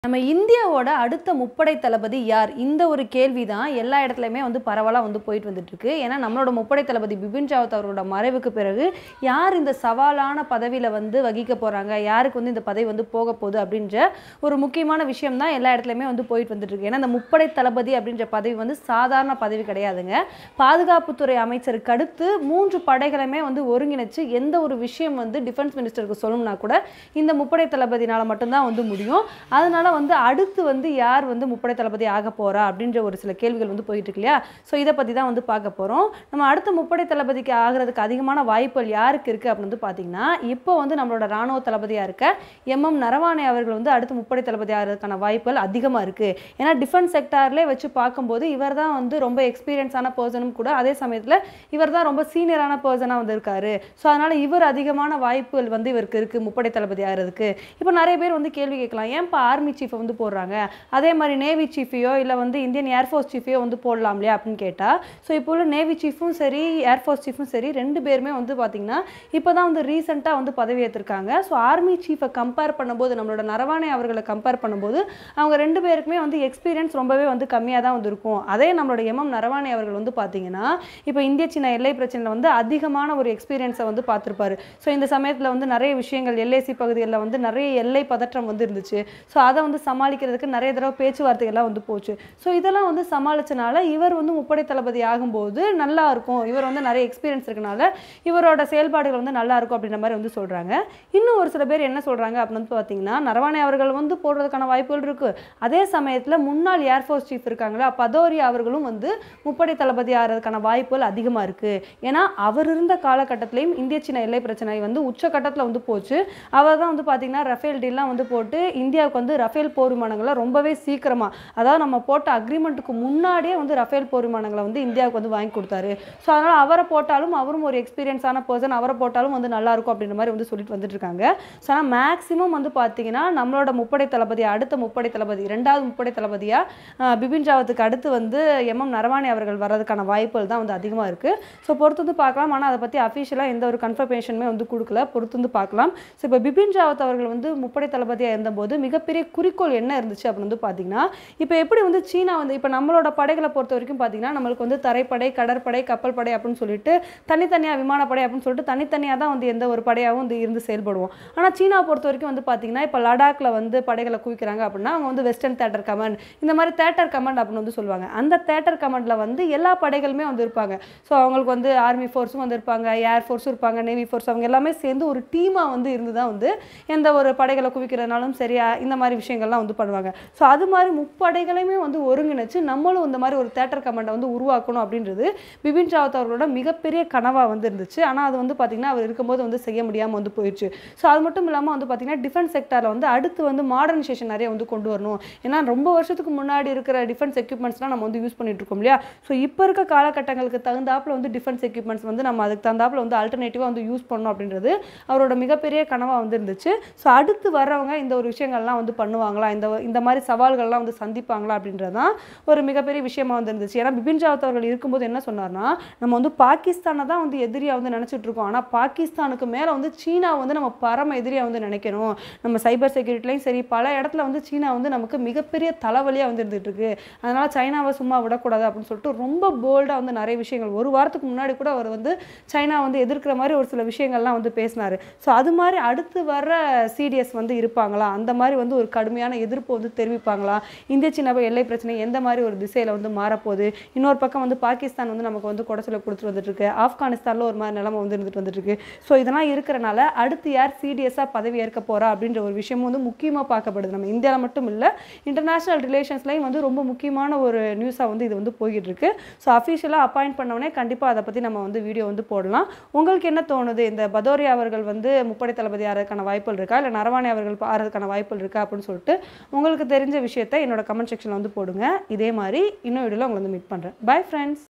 நம்ம இந்தியாவோட அடுத்த முப்படை தளபதி யார் இந்த ஒரு கேள்வி தான் எல்லா இடத்துலையுமே வந்து பரவலாக வந்து போயிட்டு வந்துட்டு இருக்கு ஏன்னா நம்மளோட முப்படை தளபதி பிபின் ராவத் அவரோட மறைவுக்கு பிறகு யார் இந்த சவாலான பதவியில் வந்து வகிக்க போகிறாங்க யாருக்கு வந்து இந்த பதவி வந்து போக போகுது அப்படின்ற ஒரு முக்கியமான விஷயம் தான் எல்லா இடத்துலையுமே வந்து போயிட்டு வந்துட்டு இருக்கு ஏன்னா இந்த முப்படை தளபதி அப்படின்ற பதவி வந்து சாதாரண பதவி கிடையாதுங்க பாதுகாப்புத்துறை அமைச்சருக்கு அடுத்து மூன்று படைகளுமே வந்து ஒருங்கிணைச்சு எந்த ஒரு விஷயம் வந்து டிஃபென்ஸ் மினிஸ்டருக்கு சொல்லணும்னா கூட இந்த முப்படை தளபதினால மட்டும்தான் வந்து முடியும் அதனால வந்து அடுத்து வந்து யார் வந்து முப்படை தளபதி ஆக போறா அப்படின்ற ஒரு சில கேள்விகள் வந்து போயிட்டு இருக்கு இல்லையா ஸோ இதை பற்றி தான் வந்து பார்க்க போகிறோம் நம்ம அடுத்த முப்படை தளபதிக்கு ஆகிறதுக்கு அதிகமான வாய்ப்புகள் யாருக்கு இருக்குது அப்படின்னு வந்து பார்த்தீங்கன்னா இப்போ வந்து நம்மளோட ராணுவ தளபதியாக இருக்க எம்எம் நரவானே அவர்கள் வந்து அடுத்து முப்படை தளபதி ஆகிறதுக்கான வாய்ப்புகள் அதிகமாக இருக்குது ஏன்னா டிஃபென்ஸ் செக்டார்லேயே வச்சு பார்க்கும்போது இவர் தான் வந்து ரொம்ப எக்ஸ்பீரியன்ஸான பர்சனும் கூட அதே சமயத்தில் இவர் தான் ரொம்ப சீனியரான பர்சனாக வந்து இருக்காரு ஸோ அதனால் இவர் அதிகமான வாய்ப்புகள் வந்து இவருக்கு இருக்குது முப்படை தளபதி ஆகிறதுக்கு இப்போ நிறைய பேர் வந்து கேள்வி கேட்கலாம் ஏன்ப்பா ஆர்மி சீஃபை வந்து போடுறாங்க அதே மாதிரி நேவி சீஃபையோ இல்லை வந்து இந்தியன் ஏர்ஃபோர்ஸ் சீஃபையோ வந்து போடலாம் இல்லையா அப்படின்னு கேட்டால் ஸோ இப்போ உள்ள நேவி சீஃபும் சரி ஏர்ஃபோர்ஸ் சீஃபும் சரி ரெண்டு பேருமே வந்து பார்த்திங்கன்னா இப்போ தான் வந்து ரீசெண்டாக வந்து பதவி ஏற்றிருக்காங்க ஸோ ஆர்மி சீஃபை கம்பேர் பண்ணும்போது நம்மளோட நரவானே அவர்களை கம்பேர் பண்ணும்போது அவங்க ரெண்டு பேருக்குமே வந்து எக்ஸ்பீரியன்ஸ் ரொம்பவே வந்து கம்மியாக தான் வந்து இருக்கும் அதே நம்மளோட எம்எம் நரவானே அவர்கள் வந்து பார்த்தீங்கன்னா இப்போ இந்திய சீனா எல்லை பிரச்சனையில் வந்து அதிகமான ஒரு எக்ஸ்பீரியன்ஸை வந்து பார்த்துருப்பாரு ஸோ இந்த சமயத்தில் வந்து நிறைய விஷயங்கள் எல்ஏசி பகுதிகளில் வந்து நிறைய எல்லை பதற்றம் வந்து இருந்துச்சு ஸோ அதை வந்து சமாளிக்கிறதுக்கு நிறைய தடவை பேச்சுவார்த்தைகள்லாம் வந்து போச்சு ஸோ இதெல்லாம் வந்து சமாளிச்சனால இவர் வந்து முப்படை தளபதி ஆகும்போது நல்லா இருக்கும் இவர் வந்து நிறைய எக்ஸ்பீரியன்ஸ் இருக்கனால இவரோட செயல்பாடுகள் வந்து நல்லா இருக்கும் அப்படின்ற மாதிரி வந்து சொல்கிறாங்க இன்னும் ஒரு சில பேர் என்ன சொல்கிறாங்க அப்படின்னு வந்து பார்த்தீங்கன்னா நரவானே அவர்கள் வந்து போடுறதுக்கான வாய்ப்புகள் இருக்குது அதே சமயத்தில் முன்னாள் ஏர்ஃபோர்ஸ் சீஃப் இருக்காங்களா பதோரியா அவர்களும் வந்து முப்படை தளபதி ஆகிறதுக்கான வாய்ப்புகள் அதிகமாக இருக்குது ஏன்னா அவர் இருந்த காலகட்டத்திலையும் இந்திய சீன எல்லை பிரச்சனை வந்து உச்சக்கட்டத்தில் வந்து போச்சு அவர் தான் வந்து பார்த்தீங்கன்னா ரஃபேல் டீல்லாம் வந்து போட்டு இந்தியாவுக்கு வந்து ரஃபேல் போர் விமானங்களை ரொம்பவே சீக்கிரமாக அதாவது நம்ம போட்ட அக்ரிமெண்ட்டுக்கு முன்னாடியே வந்து ரஃபேல் போர் விமானங்களை வந்து இந்தியாவுக்கு வந்து வாங்கி கொடுத்தாரு ஸோ அதனால் அவரை போட்டாலும் அவரும் ஒரு எக்ஸ்பீரியன்ஸான பர்சன் அவரை போட்டாலும் வந்து நல்லா இருக்கும் அப்படின்ற மாதிரி வந்து சொல்லிட்டு வந்துட்டு இருக்காங்க ஸோ ஆனால் மேக்ஸிமம் வந்து பார்த்தீங்கன்னா நம்மளோட முப்படை தளபதி அடுத்த முப்படை தளபதி ரெண்டாவது முப்படை தளபதியாக பிபின் ராவத்துக்கு அடுத்து வந்து எம்எம் நரவானே அவர்கள் வர்றதுக்கான வாய்ப்புகள் தான் வந்து அதிகமாக இருக்குது ஸோ பொறுத்து வந்து பார்க்கலாம் ஆனால் அதை பற்றி அஃபிஷியலாக எந்த ஒரு கன்ஃபர்மேஷனுமே வந்து கொடுக்கல பொறுத்து வந்து பார்க்கலாம் ஸோ இப்போ பிபின் ராவத் அவர்கள் வந்து முப்படை தளபதியாக இருந்தபோது மிகப்பெரிய குறிக்கோள் என்ன இருந்துச்சு அப்படின்னு வந்து பார்த்தீங்கன்னா இப்போ எப்படி வந்து சீனா வந்து இப்போ நம்மளோட படைகளை பொறுத்த வரைக்கும் பார்த்தீங்கன்னா நம்மளுக்கு வந்து தரைப்படை கடற்படை கப்பல் படை அப்படின்னு சொல்லிட்டு தனித்தனியாக விமானப்படை அப்படின்னு சொல்லிட்டு தனித்தனியாக தான் வந்து எந்த ஒரு படையாகவும் வந்து இருந்து செயல்படுவோம் ஆனால் சீனா பொறுத்த வரைக்கும் வந்து பார்த்தீங்கன்னா இப்போ லடாக்ல வந்து படைகளை குவிக்கிறாங்க அப்படின்னா அவங்க வந்து வெஸ்டர்ன் தேட்டர் கமாண்ட் இந்த மாதிரி தேட்டர் கமாண்ட் அப்படின்னு வந்து சொல்லுவாங்க அந்த தேட்டர் கமாண்டில் வந்து எல்லா படைகளுமே வந்து இருப்பாங்க ஸோ அவங்களுக்கு வந்து ஆர்மி ஃபோர்ஸும் வந்து இருப்பாங்க ஏர் ஃபோர்ஸும் இருப்பாங்க நேவி ஃபோர்ஸ் அவங்க எல்லாமே சேர்ந்து ஒரு டீமாக வந்து இருந்து தான் வந்து எந்த ஒரு படைகளை குவிக்கிறதுனாலும் சரியா இந்த மாதிரி விஷயங்கள்லாம் வந்து பண்ணுவாங்க ஸோ அது மாதிரி முப்படைகளையுமே வந்து ஒருங்கிணைச்சு நம்மளும் இந்த மாதிரி ஒரு தேட்டர் கமாண்டை வந்து உருவாக்கணும் அப்படின்றது பிபின் ராவத் அவர்களோட மிகப்பெரிய கனவாக வந்து இருந்துச்சு ஆனால் அது வந்து பார்த்திங்கன்னா அவர் இருக்கும்போது வந்து செய்ய முடியாமல் வந்து போயிடுச்சு ஸோ அது மட்டும் இல்லாமல் வந்து பார்த்திங்கன்னா டிஃபென்ஸ் செக்டாரில் வந்து அடுத்து வந்து மாடர்னைசேஷன் நிறைய வந்து கொண்டு வரணும் ஏன்னா ரொம்ப வருஷத்துக்கு முன்னாடி இருக்கிற டிஃபென்ஸ் எக்யூப்மெண்ட்ஸ்லாம் நம்ம வந்து யூஸ் பண்ணிட்டு இருக்கோம் இல்லையா ஸோ இப்போ இருக்க காலகட்டங்களுக்கு தகுந்தாப்புல வந்து டிஃபென்ஸ் எக்யூப்மெண்ட்ஸ் வந்து நம்ம அதுக்கு தகுந்தாப்புல வந்து ஆல்டர்னேட்டிவாக வந்து யூஸ் பண்ணணும் அப்படின்றது அவரோட மிகப்பெரிய கனவாக வந்து இருந்துச்சு ஸோ அடுத்து வர்றவங்க இந்த ஒரு விஷயங்கள்லாம் வந்து பண்ணுவாங்களா இந்த இந்த மாதிரி சவால்கள்லாம் வந்து சந்திப்பாங்களா அப்படின்றது தான் ஒரு மிகப்பெரிய விஷயமா வந்து இருந்துச்சு ஏன்னா பிபின் ராவத் அவர்கள் இருக்கும்போது என்ன சொன்னார்னா நம்ம வந்து பாகிஸ்தானை தான் வந்து எதிரியாக வந்து நினச்சிட்டு இருக்கோம் ஆனால் பாகிஸ்தானுக்கு மேலே வந்து சீனா வந்து நம்ம பரம எதிரியாக வந்து நினைக்கணும் நம்ம சைபர் செக்யூரிட்டிலையும் சரி பல இடத்துல வந்து சீனா வந்து நமக்கு மிகப்பெரிய தலைவலியாக வந்து இருந்துட்டு இருக்கு அதனால சைனாவை சும்மா விடக்கூடாது அப்படின்னு சொல்லிட்டு ரொம்ப போல்டாக வந்து நிறைய விஷயங்கள் ஒரு வாரத்துக்கு முன்னாடி கூட அவர் வந்து சைனா வந்து எதிர்க்கிற மாதிரி ஒரு சில விஷயங்கள்லாம் வந்து பேசினார் ஸோ அது மாதிரி அடுத்து வர்ற சிடிஎஸ் வந்து இருப்பாங்களா அந்த மாதிரி வந்து ஒரு கடுமையான எதிர்ப்பு வந்து தெரிவிப்பாங்களா இந்திய சீனா எல்லை பிரச்சனை எந்த மாதிரி ஒரு திசையில் வந்து மாறப்போகுது இன்னொரு பக்கம் வந்து பாகிஸ்தான் வந்து நமக்கு வந்து குடச்சலை கொடுத்துட்டு வந்துட்டு இருக்கு ஆப்கானிஸ்தானில் ஒரு மாதிரி நிலைமை வந்து இருந்துட்டு வந்துட்டு இருக்கு ஸோ இதெல்லாம் இருக்கிறனால அடுத்து யார் சிடிஎஸ்ஸாக பதவி ஏற்க போறா அப்படின்ற ஒரு விஷயமும் வந்து முக்கியமாக பார்க்கப்படுது நம்ம இந்தியாவில் மட்டும் இல்லை இன்டர்நேஷனல் ரிலேஷன்ஸ்லையும் வந்து ரொம்ப முக்கியமான ஒரு நியூஸாக வந்து இது வந்து போய்கிட்டு இருக்கு ஸோ அஃபிஷியலாக அப்பாயிண்ட் பண்ணவொடனே கண்டிப்பாக அதை பற்றி நம்ம வந்து வீடியோ வந்து போடலாம் உங்களுக்கு என்ன தோணுது இந்த பதோரியா அவர்கள் வந்து முப்படை தளபதி ஆகிறதுக்கான வாய்ப்புகள் இருக்கா இல்லை நரவானே அவர்கள் ஆகிறதுக்கான வாய்ப்புகள் இருக்கா அப்படின்னு சொல்லிட்டு உங்களுக்கு தெரிஞ்ச விஷயத்த என்னோட கமெண்ட் செக்ஷனில் வந்து போடுங்க இதே மாதிரி இன்னும் வீடியோவில் உங்களை வந்து மீட் பண்ணுறேன் பை ஃப்ரெண்ட்ஸ்